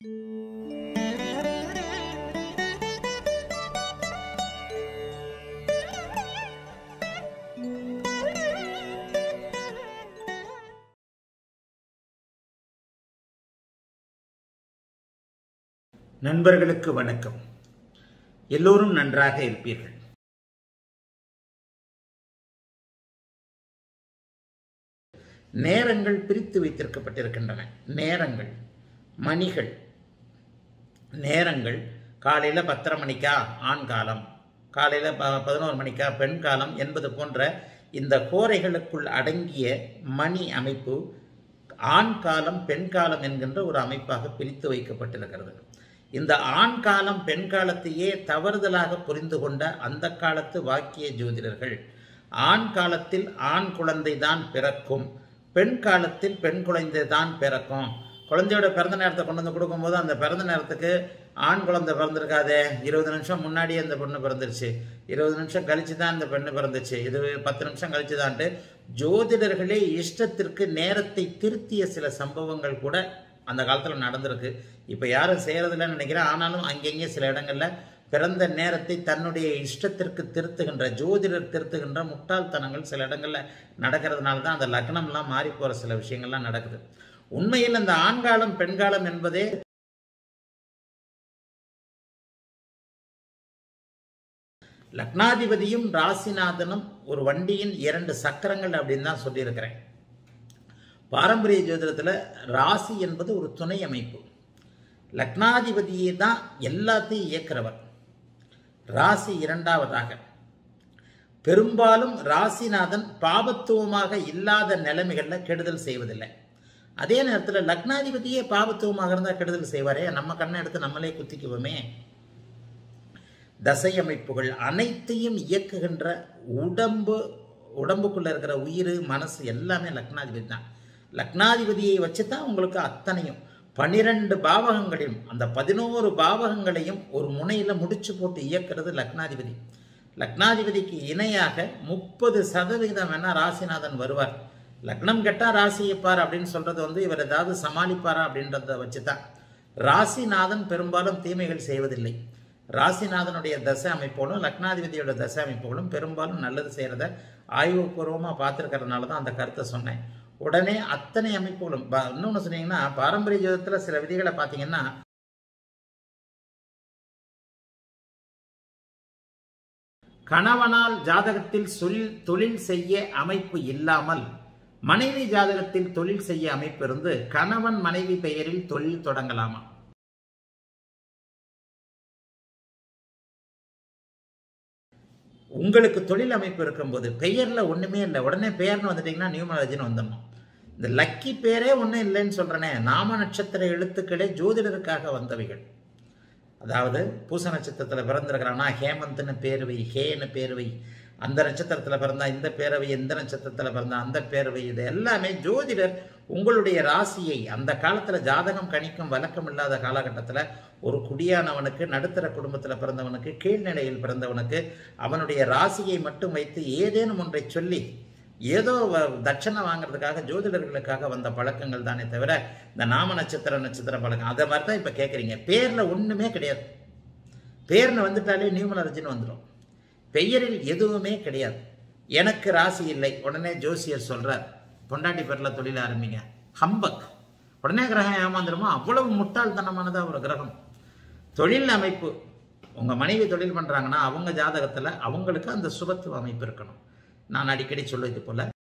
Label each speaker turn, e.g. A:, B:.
A: நண்பர்களுக்கு வணக்கம் எல்லோரும் நன்றாக இருப்பீர்கள் நேரங்கள் பிரித்து வைத்திருக்கப்பட்டிருக்கின்றன நேரங்கள் மணிகள் நேரங்கள் காலையில் பத்தரை மணிக்கா ஆண் காலம் காலையில் ப பதினோரு மணிக்கா பெண் காலம் என்பது போன்ற இந்த கோரைகளுக்குள் அடங்கிய மணி அமைப்பு ஆண் காலம் பெண் காலம் என்கின்ற ஒரு அமைப்பாக பிரித்து வைக்கப்பட்டிருக்கிறது இந்த ஆண் காலம் பெண் காலத்தையே தவறுதலாக புரிந்து கொண்ட அந்த காலத்து வாக்கிய ஜோதிடர்கள் ஆண் காலத்தில் ஆண் குழந்தை தான் பிறக்கும் பெண் காலத்தில் பெண் குழந்தை தான் பிறக்கும் குழந்தையோட பிறந்த நேரத்தை கொண்டு வந்து கொடுக்கும்போது அந்த பிறந்த நேரத்துக்கு ஆண் குழந்தை பிறந்திருக்காதே இருபது நிமிஷம் முன்னாடியே அந்த பொண்ணு பிறந்துருச்சு இருபது நிமிஷம் கழிச்சு தான் இந்த பெண்ணு பிறந்துச்சு இது பத்து நிமிஷம் கழிச்சு தான்ட்டு ஜோதிடர்களே இஷ்டத்திற்கு நேரத்தை திருத்திய சில சம்பவங்கள் கூட அந்த காலத்தில் நடந்திருக்கு இப்போ யாரும் செய்கிறதில்லன்னு நினைக்கிறேன் ஆனாலும் அங்கங்கே சில இடங்களில் பிறந்த நேரத்தை தன்னுடைய இஷ்டத்திற்கு திருத்துகின்ற ஜோதிடர் திருத்துகின்ற முட்டாள்தனங்கள் சில இடங்களில் நடக்கிறதுனால தான் அந்த லக்னம்லாம் மாறி போகிற சில விஷயங்கள்லாம் நடக்குது உண்மையில் அந்த ஆண்காலம் பெண்காலம் என்பதே லக்னாதிபதியும் ராசிநாதனும் ஒரு வண்டியின் இரண்டு சக்கரங்கள் அப்படின்னு தான் சொல்லியிருக்கிறேன் பாரம்பரிய ஜோதிடத்தில் ராசி என்பது ஒரு துணை அமைப்பு லக்னாதிபதியே தான் எல்லாத்தையும் இயக்கிறவர் ராசி இரண்டாவதாக பெரும்பாலும் ராசிநாதன் பாபத்துவமாக இல்லாத நிலைமைகளில் கெடுதல் செய்வதில்லை அதே நேரத்தில் லக்னாதிபதியே பாபத்துவமாக இருந்தால் கெடுதல் செய்வாரே நம்ம கண்ணை எடுத்து நம்மளே குத்திக்குவோமே தசை அமைப்புகள் அனைத்தையும் இயக்குகின்ற உடம்பு உடம்புக்குள்ள இருக்கிற உயிர் மனசு எல்லாமே லக்னாதிபதி தான் லக்னாதிபதியை வச்சு தான் உங்களுக்கு அத்தனையும் பனிரெண்டு பாவகங்களையும் அந்த பதினோரு பாவகங்களையும் ஒரு முனையில் முடிச்சு போட்டு இயக்கிறது லக்னாதிபதி லக்னாதிபதிக்கு இணையாக முப்பது சதவிகிதம் வேணால் ராசிநாதன் வருவார் லக்னம் கெட்டால் ராசியப்பார் அப்படின்னு சொல்றது வந்து இவர் ஏதாவது சமாளிப்பாரா அப்படின்றத வச்சு தான் ராசிநாதன் பெரும்பாலும் தீமைகள் செய்வதில்லை ராசிநாதனுடைய தசை அமைப்புகளும் லக்னாதிபதியோட தசை அமைப்புகளும் பெரும்பாலும் நல்லது செய்கிறத ஆய்வுபூர்வமாக பார்த்துருக்கறதுனால தான் அந்த கருத்தை சொன்னேன் உடனே அத்தனை அமைப்புகளும் இன்னொன்று சொன்னீங்கன்னா பாரம்பரிய ஜோதத்தில் சில விதிகளை பார்த்தீங்கன்னா கணவனால் ஜாதகத்தில் சொல் தொழில் செய்ய அமைப்பு இல்லாமல் மனைவி ஜாதகத்தில் தொழில் செய்ய அமைப்பு இருந்து கணவன் மனைவி பெயரில் தொழில் தொடங்கலாமா உங்களுக்கு தொழில் அமைப்பு இருக்கும்போது பெயரில் ஒன்றுமே இல்லை உடனே பெயர்னு வந்துட்டிங்கன்னா நியூமராலஜின்னு வந்துடணும் இந்த லக்கி பேரே ஒன்றும் இல்லைன்னு சொல்கிறேனே நாம நட்சத்திர எழுத்துக்களே ஜோதிடருக்காக வந்தவைகள் அதாவது பூச நட்சத்திரத்தில் பிறந்திருக்கிறான்னா ஹேமந்த்னு பேருவை ஹேன்னு பேருவை அந்த நட்சத்திரத்தில் பிறந்தா இந்த பேரவை எந்த நட்சத்திரத்தில் பிறந்தா அந்த பேரவை இது எல்லாமே ஜோதிடர் உங்களுடைய ராசியை அந்த காலத்தில் ஜாதகம் கணிக்கும் வழக்கம் இல்லாத காலகட்டத்தில் ஒரு குடியானவனுக்கு நடுத்தர குடும்பத்தில் பிறந்தவனுக்கு கீழ்நிலையில் பிறந்தவனுக்கு அவனுடைய ராசியை மட்டும் வைத்து ஏதேனும் ஒன்றை சொல்லி ஏதோ தட்சணை வாங்குறதுக்காக ஜோதிடர்களுக்காக வந்த பழக்கங்கள் தானே தவிர இந்த நாம நட்சத்திர நட்சத்திர பழக்கம் அதை மாதிரி தான் இப்போ கேட்குறீங்க பேரில் ஒன்றுமே கிடையாது பேர்னு வந்துட்டாலே நியூமலர்ஜின்னு வந்துடும் பெயரில் எதுவுமே கிடையாது எனக்கு ராசி இல்லை உடனே ஜோசியர் சொல்கிறார் பொண்டாட்டி பேரில் தொழில் ஆரம்பிங்க ஹம்பக் உடனே கிரகம் ஏமாந்துருமோ அவ்வளவு முட்டாள்தனமானதாக ஒரு கிரகம் தொழில் அமைப்பு உங்கள் மனைவி தொழில் பண்ணுறாங்கன்னா அவங்க ஜாதகத்தில் அவங்களுக்கு அந்த சுபத்துவ அமைப்பு இருக்கணும் நான் அடிக்கடி சொல்லுவது போல்